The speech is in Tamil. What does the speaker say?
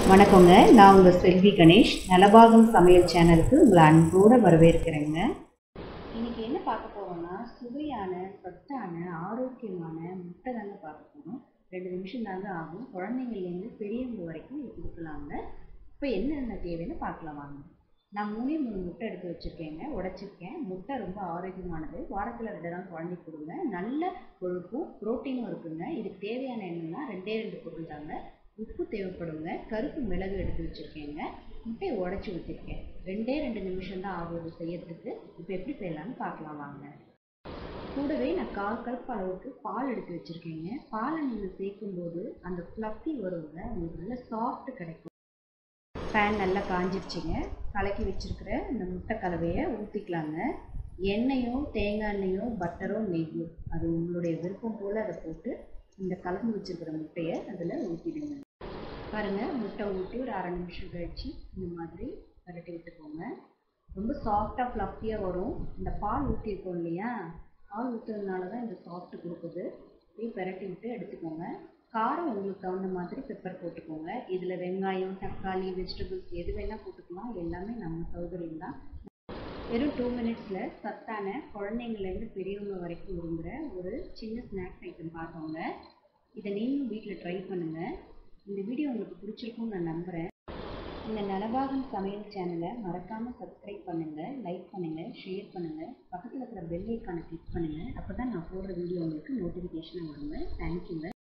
வணக்கங்க நான் உங்கள் செல்வி கணேஷ் நலபாகம் சமையல் சேனலுக்கு உங்களை அன்போடு வரவேற்கிறேங்க இன்னைக்கு என்ன பார்க்க போகிறோம்னா சுவையான சத்தான ஆரோக்கியமான முட்டை தாங்க பார்க்க போகிறோம் ரெண்டு நிமிஷம் தாங்க ஆகும் குழந்தைங்கள்லேருந்து பெரியவங்க வரைக்கும் இது கொடுக்கலாங்க இப்போ என்னென்ன தேவைன்னு பார்க்கலாம் வாங்க நான் மூணே மூணு முட்டை எடுத்து வச்சுருக்கேங்க உடைச்சிருக்கேன் முட்டை ரொம்ப ஆரோக்கியமானது வாரத்தில் ரெண்டு நாள் குழந்தைக்கு கொடுங்க நல்ல கொழுப்பும் ப்ரோட்டீனும் இருக்குங்க இதுக்கு தேவையான என்னென்னா ரெண்டே ரெண்டு பொருள் தாங்க உப்பு தேவைப்படுங்க கருப்பு மிளகு எடுத்து வச்சுருக்கேங்க முட்டையை உடச்சி ஊற்றிருக்கேன் ரெண்டே ரெண்டு நிமிஷம் தான் ஆகுது செய்யறதுக்கு இப்போ எப்படி செய்யலாம்னு பார்க்கலாம் வாங்க கூடவே நான் கால் கப் அளவுக்கு பால் எடுத்து வச்சுருக்கேங்க பாலை நீங்கள் சேர்க்கும்போது அந்த ஃப்ளஃபி வருங்க உங்களுக்கு நல்ல சாஃப்ட் கிடைக்கும் பேன் நல்லா காஞ்சிருச்சுங்க கலக்கி வச்சுருக்கிற இந்த முட்டை கலவையை ஊற்றிக்கலாங்க எண்ணெயோ தேங்காய் எண்ணெயோ பட்டரோ நெய்யோ அது உங்களுடைய விருப்பம் போல் அதை போட்டு இந்த கலந்து வச்சுருக்கிற முட்டையை அதில் ஊற்றிடுங்க பாருங்கள் முட்டை ஊற்றி ஒரு அரை நிமிஷம் கழித்து இந்த மாதிரி பரட்டி விட்டுக்கோங்க ரொம்ப சாஃப்டாக ஃப்ளஃபியாக வரும் இந்த பால் ஊற்றிருக்கோம் இல்லையா பால் ஊற்றுறதுனால தான் இந்த சாஃப்ட் கொடுக்குது அப்படியே பரட்டி விட்டு எடுத்துக்கோங்க காரம் உங்களுக்கு தகுந்த மாதிரி பெப்பர் போட்டுக்கோங்க இதில் வெங்காயம் தக்காளி வெஜிடபிள்ஸ் எது வேணால் போட்டுக்கலாம் எல்லாமே நம்ம சௌகரியம் தான் வெறும் டூ மினிட்ஸில் சத்தான குழந்தைங்கள்லேருந்து பெரியவங்க வரைக்கும் விரும்புகிற ஒரு சின்ன ஸ்நாக்ஸ் ஐட்டம் பார்த்தோங்க இதை நீங்களும் வீட்டில் ட்ரை பண்ணுங்கள் இந்த வீடியோ உங்களுக்கு பிடிச்சிருக்கும்னு நான் நம்புகிறேன் இந்த நலபாகம் சமையல் சேனலை மறக்காமல் சப்ஸ்கிரைப் பண்ணுங்கள் லைக் பண்ணுங்கள் ஷேர் பண்ணுங்கள் பக்கத்தில் இருக்கிற பெல் ஐக்கானை கிளிக் பண்ணுங்கள் அப்போ தான் நான் போடுற வீடியோ உங்களுக்கு நோட்டிஃபிகேஷனாக வருங்க தேங்க்யூங்க